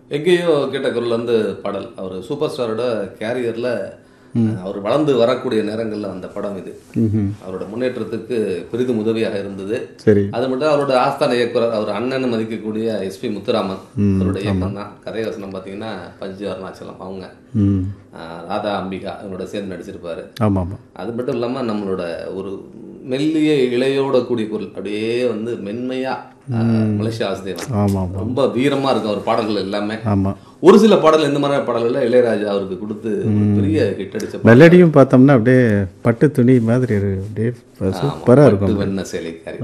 எங்கேயோ கேட்ட குரல் வந்து பாடல் அவர் சூப்பர் ஸ்டாரோட கேரியரில் அவர் வளர்ந்து வரக்கூடிய நேரங்களில் அந்த படம் இது ம்ஹும். அவரோட முன்னேற்றத்துக்கு பெரிதும் உதவியாக இருந்தது சரி அது மட்டும் அவரோட ஆஸ்தான இயக்குனர் அவர் அண்ணன் மதிக்கக்கூடிய எஸ்பி முத்துராமன் அவரோட இயக்கம் தான் கதை வசனம் பார்த்தீங்கன்னா பஞ்சு அருணாச்சலம் அவங்க ம் ஆஹ் ராதா அம்பிகா இவங்களோட சேர்ந்து நடிச்சிருப்பாரு ஆமாம் ஆமாம் அது மட்டும் இல்லாமல் நம்மளோட ஒரு மெல்லிய இழையோட கூடிய குரல் அப்படியே வந்து மென்மையா ஆஹ் மலேசியா வாசுதேவன் ஆமாம் ஆமாம் ரொம்ப வீரமா இருக்கும் அவர் பாடல்கள் எல்லாமே ஆமாம் ஒரு சில பாடல் இந்த மாதிரி பாடல்கள்ல இளையராஜா அவருக்கு கொடுத்து ஒரு பெரிய ஹிட் அடிச்ச பாடல். மெலடியும் பார்த்தோம்னா அப்படியே பட்டு துணி மாதிரி இருக்கு அப்படியே சூப்பராக இருக்கும் பட்டு வெண்ண சேலைக்காரி